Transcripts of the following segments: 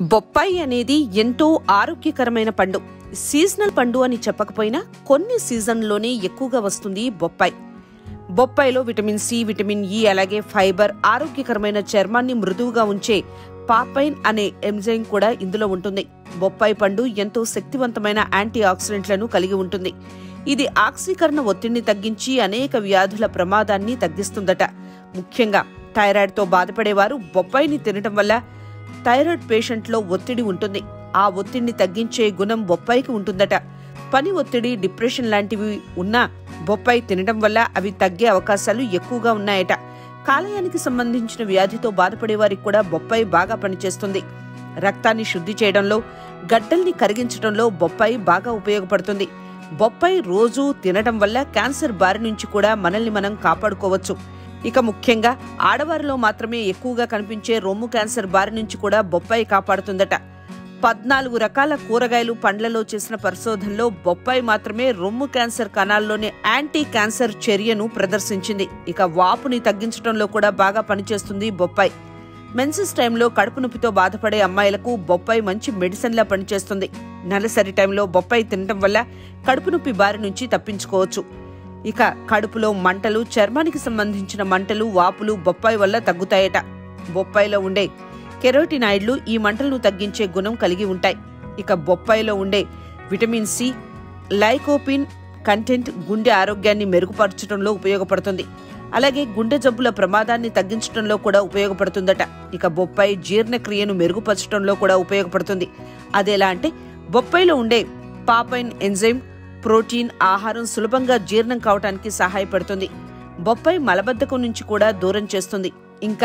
బొప్పాయి అనేది ఎంతో ఆరోగ్యకరమైన పండు సీజనల్ పండు అని చెప్పకపోయినా కొన్ని సీజన్లోనే ఎక్కువగా వస్తుంది బొప్పాయి బొప్పాయిలో విటమిన్ సి విటమిన్ ఇ అలాగే ఫైబర్ ఆరోగ్యకరమైన చర్మాన్ని మృదువుగా ఉంచే పాపైన్ అనే ఎంజైమ్ కూడా ఇందులో ఉంటుంది బొప్పాయి పండు ఎంతో శక్తివంతమైన యాంటీ ఆక్సిడెంట్లను కలిగి ఉంటుంది ఇది ఆక్సీకరణ ఒత్తిడిని తగ్గించి అనేక వ్యాధుల ప్రమాదాన్ని తగ్గిస్తుందట ముఖ్యంగా థైరాయిడ్తో బాధపడేవారు బొప్పాయిని తినటం వల్ల థైరాయిడ్ పేషెంట్లో ఒత్తిడి ఉంటుంది ఆ ఒత్తిడిని తగ్గించే గుణం బొప్పాయికి ఉంటుందట పని ఒత్తిడి డిప్రెషన్ లాంటివి ఉన్నా బొప్పాయి తినడం వల్ల అవి తగ్గే అవకాశాలు ఎక్కువగా ఉన్నాయట కాలేయానికి సంబంధించిన వ్యాధితో బాధపడే వారికి కూడా బొప్పాయి బాగా పనిచేస్తుంది రక్తాన్ని శుద్ధి చేయడంలో గడ్డల్ని కరిగించడంలో బొప్పాయి బాగా ఉపయోగపడుతుంది బొప్పాయి రోజూ తినడం వల్ల క్యాన్సర్ బారి నుంచి కూడా మనల్ని మనం కాపాడుకోవచ్చు ఇక ముఖ్యంగా ఆడవారిలో మాత్రమే ఎక్కువగా కనిపించే రొమ్ము క్యాన్సర్ బారి నుంచి కూడా బొప్పాయి కాపాడుతుందట పద్నాలుగు రకాల కూరగాయలు పండ్లలో చేసిన పరిశోధనలో బొప్పాయి మాత్రమే రొమ్ము క్యాన్సర్ కణాల్లోని యాంటీ క్యాన్సర్ చర్యను ప్రదర్శించింది ఇక వాపుని తగ్గించడంలో కూడా బాగా పనిచేస్తుంది బొప్పాయి మెన్సెస్ టైంలో కడుపు నొప్పితో బాధపడే అమ్మాయిలకు బొప్పాయి మంచి మెడిసిన్లా పనిచేస్తుంది నెలసరి టైంలో బొప్పాయి తినడం వల్ల కడుపు నొప్పి బారి నుంచి తప్పించుకోవచ్చు ఇక కడుపులో మంటలు చర్మానికి సంబంధించిన మంటలు వాపులు బొప్పాయి వల్ల తగ్గుతాయట బొప్పాయిలో ఉండే కెరోటినాయిడ్లు ఈ మంటలను తగ్గించే గుణం కలిగి ఉంటాయి ఇక బొప్పాయిలో ఉండే విటమిన్ సి లైకోపిన్ కంటెంట్ గుండె ఆరోగ్యాన్ని మెరుగుపరచడంలో ఉపయోగపడుతుంది అలాగే గుండె జబ్బుల ప్రమాదాన్ని తగ్గించడంలో కూడా ఉపయోగపడుతుందట ఇక బొప్పాయి జీర్ణక్రియను మెరుగుపరచడంలో కూడా ఉపయోగపడుతుంది అదెలా అంటే బొప్పాయిలో ఉండే పాపైన్ ఎంజైమ్ ప్రోటీన్ ఆహారం సులభంగా జీర్ణం కావటానికి సహాయపడుతుంది బొప్పాయి మలబద్ధకం నుంచి కూడా దూరం చేస్తుంది ఇంకా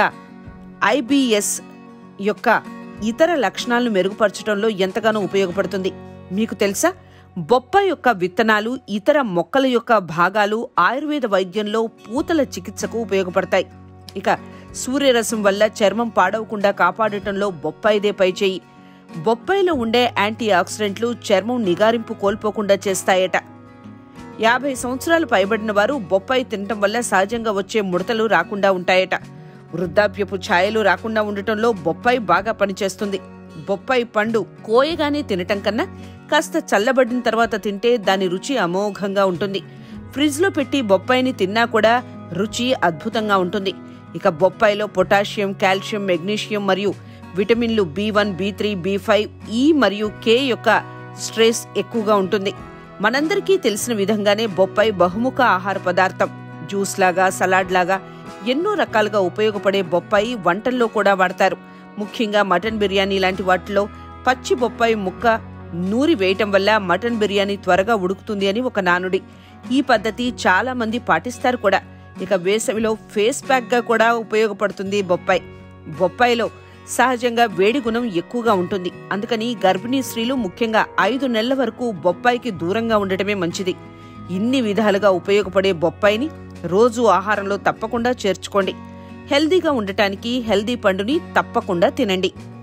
ఐబిఎస్ యొక్క ఇతర లక్షణాలను మెరుగుపరచడంలో ఎంతగానో ఉపయోగపడుతుంది మీకు తెలుసా బొప్పాయి యొక్క విత్తనాలు ఇతర మొక్కల యొక్క భాగాలు ఆయుర్వేద వైద్యంలో పూతల చికిత్సకు ఉపయోగపడతాయి ఇక సూర్యరసం వల్ల చర్మం పాడవకుండా కాపాడటంలో బొప్పాయిదే పైచేయి బొప్పాయిలో ఉండే యాంటీ ఆక్సిడెంట్లు చర్మం నిగారింపు కోల్పోకుండా చేస్తాయట యాభై సంవత్సరాలు పైబడిన వారు బొప్పాయి తినటం వల్ల సహజంగా వచ్చే ముడతలు రాకుండా ఉంటాయట వృద్ధాప్యపు ఛాయలు రాకుండా ఉండటంలో బొప్పాయి బాగా పనిచేస్తుంది బొప్పాయి పండు కోయగానే తినటం కన్నా కాస్త చల్లబడిన తర్వాత తింటే దాని రుచి అమోఘంగా ఉంటుంది ఫ్రిడ్జ్ లో పెట్టి బొప్పాయిని తిన్నా కూడా రుచి అద్భుతంగా ఉంటుంది ఇక బొప్పాయిలో పొటాషియం కాల్షియం మెగ్నీషియం మరియు విటమిన్లు B one B three B five E మరియు కే యొక్క స్ట్రెస్ ఎక్కువగా ఉంటుంది మనందరికీ తెలిసిన విధంగానే బొప్పాయి బహుముఖ ఆహార పదార్థం జ్యూస్ లాగా సలాడ్ లాగా ఎన్నో రకాలుగా ఉపయోగపడే బొప్పాయి వంటల్లో కూడా వాడతారు ముఖ్యంగా మటన్ బిర్యానీ లాంటి వాటిలో పచ్చి బొప్పాయి ముక్క నూరి వేయటం వల్ల మటన్ బిర్యానీ త్వరగా ఉడుకుతుంది అని ఒక నానుడి ఈ పద్ధతి చాలా మంది పాటిస్తారు కూడా ఇక వేసవిలో ఫేస్ ప్యాక్ గా కూడా ఉపయోగపడుతుంది బొప్పాయి బొప్పాయిలో సహజంగా వేడి గుణం ఎక్కువగా ఉంటుంది అందుకని గర్భిణీ స్త్రీలు ముఖ్యంగా ఐదు నెలల వరకు బొప్పాయికి దూరంగా ఉండటమే మంచిది ఇన్ని విధాలుగా ఉపయోగపడే బొప్పాయిని రోజు ఆహారంలో తప్పకుండా చేర్చుకోండి హెల్దీగా ఉండటానికి హెల్దీ పండుని తప్పకుండా తినండి